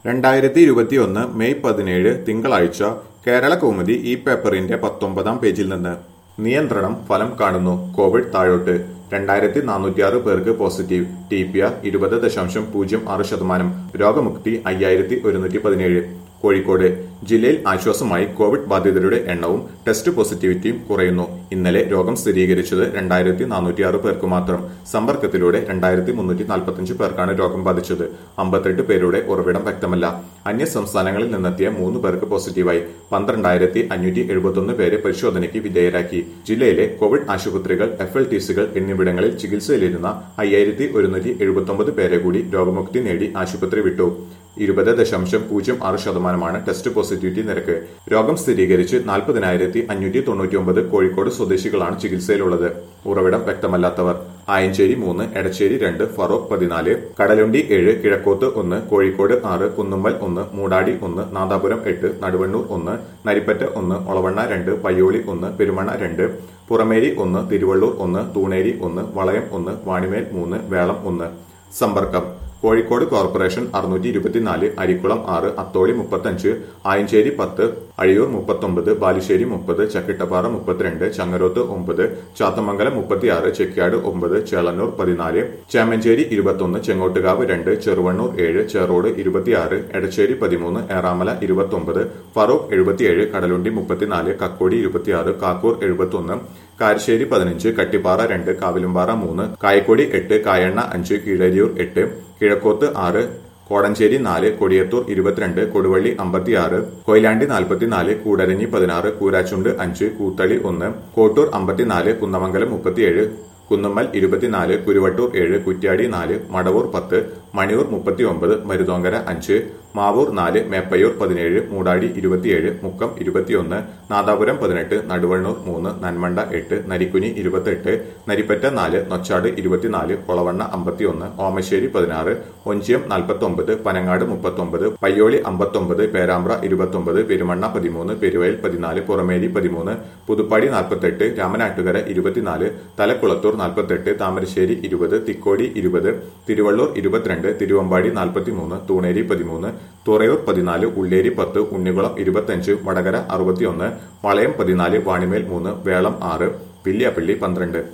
രണ്ടായിരത്തി ഇരുപത്തിയൊന്ന് മെയ് പതിനേഴ് തിങ്കളാഴ്ച കേരള കൗമുദി ഈ പേപ്പറിന്റെ പത്തൊമ്പതാം പേജിൽ നിന്ന് നിയന്ത്രണം ഫലം കാണുന്നു കോവിഡ് താഴോട്ട് രണ്ടായിരത്തി നാനൂറ്റിയാറ് പേർക്ക് പോസിറ്റീവ് ടി പി ആർ ഇരുപത് ദശാംശം പൂജ്യം ആറ് ശതമാനം രോഗമുക്തി അയ്യായിരത്തി ഒരുന്നൂറ്റി പതിനേഴ് കോഴിക്കോട് ജില്ലയിൽ ആശ്വാസമായി കോവിഡ് ബാധിതരുടെ എണ്ണവും ടെസ്റ്റ് പോസിറ്റിവിറ്റിയും കുറയുന്നു ഇന്നലെ രോഗം സ്ഥിരീകരിച്ചത് രണ്ടായിരത്തി നാനൂറ്റിയാറ് പേർക്ക് മാത്രം സമ്പർക്കത്തിലൂടെ രണ്ടായിരത്തി മുന്നൂറ്റി നാൽപ്പത്തിയഞ്ച് പേർക്കാണ് രോഗം ബാധിച്ചത് അമ്പത്തെട്ട് പേരുടെ ഉറവിടം വ്യക്തമല്ല അന്യ സംസ്ഥാനങ്ങളിൽ നിന്നെത്തിയ മൂന്ന് പേർക്ക് പോസിറ്റീവായി പന്ത്രണ്ടായിരത്തി അഞ്ഞൂറ്റി എഴുപത്തൊന്ന് പേരെ പരിശോധനയ്ക്ക് വിധേയരാക്കി ജില്ലയിലെ കോവിഡ് ആശുപത്രികൾ എഫ് എൽ ടി സികൾ എന്നിവിടങ്ങളിൽ ചികിത്സയിലിരുന്ന അയ്യായിരത്തി ഒരുന്നൂറ്റി എഴുപത്തൊമ്പത് പേരെ കൂടി രോഗമുക്തി നേടി ആശുപത്രി വിട്ടു ഇരുപത് ദശാംശം പൂജ്യം ആറ് ശതമാനമാണ് ടെസ്റ്റ് പോസിറ്റിവിറ്റി നിരക്ക് രോഗം സ്ഥിരീകരിച്ച് നാൽപ്പതിനായിരത്തി അഞ്ഞൂറ്റി തൊണ്ണൂറ്റി ഒമ്പത് കോഴിക്കോട് സ്വദേശികളാണ് ചികിത്സയിലുള്ളത് ഉറവിടം വ്യക്തമല്ലാത്തവർ ആയഞ്ചേരി മൂന്ന് എടച്ചേരി രണ്ട് ഫറോക്ക് പതിനാല് കടലുണ്ടി ഏഴ് കിഴക്കോത്ത് ഒന്ന് കോഴിക്കോട് ആറ് കുന്നുമ്മൽ ഒന്ന് മൂടാടി ഒന്ന് നാദാപുരം എട്ട് നടുവണ്ണൂർ ഒന്ന് നരിപ്പറ്റ ഒന്ന് ഒളവണ്ണ രണ്ട് പയ്യോളി ഒന്ന് പെരുമണ്ണ രണ്ട് പുറമേരി ഒന്ന് തിരുവള്ളൂർ ഒന്ന് തൂണേരി ഒന്ന് വളയം ഒന്ന് വാണിമേൽ മൂന്ന് വേളം ഒന്ന് സമ്പർക്കം കോഴിക്കോട് കോർപ്പറേഷൻ അറുന്നൂറ്റി ഇരുപത്തിനാല് അരിക്കുളം ആറ് അത്തോളി മുപ്പത്തഞ്ച് ആയഞ്ചേരി പത്ത് അഴിയൂർ മുപ്പത്തൊമ്പത് ബാലുശ്ശേരി മുപ്പത് ചക്കിട്ടപ്പാറ മുപ്പത്തിരണ്ട് ചങ്ങരോത്ത് ഒമ്പത് ചാത്തമംഗലം മുപ്പത്തിയാറ് ചെക്യാട് ഒമ്പത് ചേളന്നൂർ പതിനാല് ചേമഞ്ചേരി ഇരുപത്തൊന്ന് ചെങ്ങോട്ടുകാവ് രണ്ട് ചെറുവണ്ണൂർ ഏഴ് ചെറോട് ഇരുപത്തിയാറ് എടച്ചേരി പതിമൂന്ന് ഏറാമല ഇരുപത്തൊമ്പത് ഫറൂഖ് എഴുപത്തിയേഴ് കടലുണ്ടി മുപ്പത്തിനാല് കക്കോടി ഇരുപത്തിയാറ് കാക്കൂർ എഴുപത്തൊന്ന് കാരശ്ശേരി പതിനഞ്ച് കട്ടിപ്പാറ രണ്ട് കാവിലുംപാറ മൂന്ന് കായക്കൊടി എട്ട് കായണ്ണ അഞ്ച് കീഴരിയൂർ എട്ട് കിഴക്കോത്ത് ആറ് കോടഞ്ചേരി നാല് കൊടിയത്തൂർ ഇരുപത്തിരണ്ട് കൊടുവള്ളി അമ്പത്തിയാറ് കൊയിലാണ്ടി നാൽപ്പത്തിനാല് കൂടരഞ്ഞി പതിനാറ് കൂരാച്ചുണ്ട് അഞ്ച് കൂത്തളി ഒന്ന് കോട്ടൂർ അമ്പത്തിനാല് കുന്നമംഗലം മുപ്പത്തിയേഴ് കുന്നുമ്മൽ ഇരുപത്തിനാല് കുരുവട്ടൂർ ഏഴ് കുറ്റ്യാടി നാല് മടവൂർ പത്ത് മണിയൂർ മുപ്പത്തിയൊമ്പത് മരുതോങ്കര അഞ്ച് മാവൂർ നാല് മേപ്പയ്യൂർ പതിനേഴ് മൂടാടി ഇരുപത്തിയേഴ് മുക്കം ഇരുപത്തിയൊന്ന് നാദാപുരം പതിനെട്ട് നടുവണ്ണൂർ മൂന്ന് നന്മണ്ട എട്ട് നരിക്കുനി ഇരുപത്തെട്ട് നരിപ്പറ്റ നാല് നൊച്ചാട് ഇരുപത്തിനാല് കൊളവണ്ണ അമ്പത്തിയൊന്ന് ഓമശ്ശേരി പതിനാറ് ഒഞ്ചിയം നാൽപ്പത്തൊമ്പത് പനങ്ങാട് മുപ്പത്തൊമ്പത് പയ്യോളി അമ്പത്തൊമ്പത് പേരാമ്പ്ര ഇരുപത്തൊമ്പത് പെരുമണ്ണ പതിമൂന്ന് പെരുവയൽ പതിനാല് പുറമേരി പതിമൂന്ന് പുതുപ്പാടി നാൽപ്പത്തെട്ട് രാമനാട്ടുകര ഇരുപത്തിനാല് തലക്കുളത്തൂർ നാൽപ്പത്തെട്ട് താമരശ്ശേരി ഇരുപത് തിക്കോടി ഇരുപത് തിരുവള്ളൂർ ഇരുപത്തിരണ്ട് തിരുവമ്പാടി നാൽപ്പത്തിമൂന്ന് തൂണേരി പതിമൂന്ന് തുറയൂർ പതിനാല് ഉള്ളേരി പത്ത് ഉണ്ണികുളം ഇരുപത്തിയഞ്ച് വടകര അറുപത്തിയൊന്ന് വളയം പതിനാല് വാണിമേൽ മൂന്ന് വേളം ആറ് പില്യാപ്പള്ളി പന്ത്രണ്ട്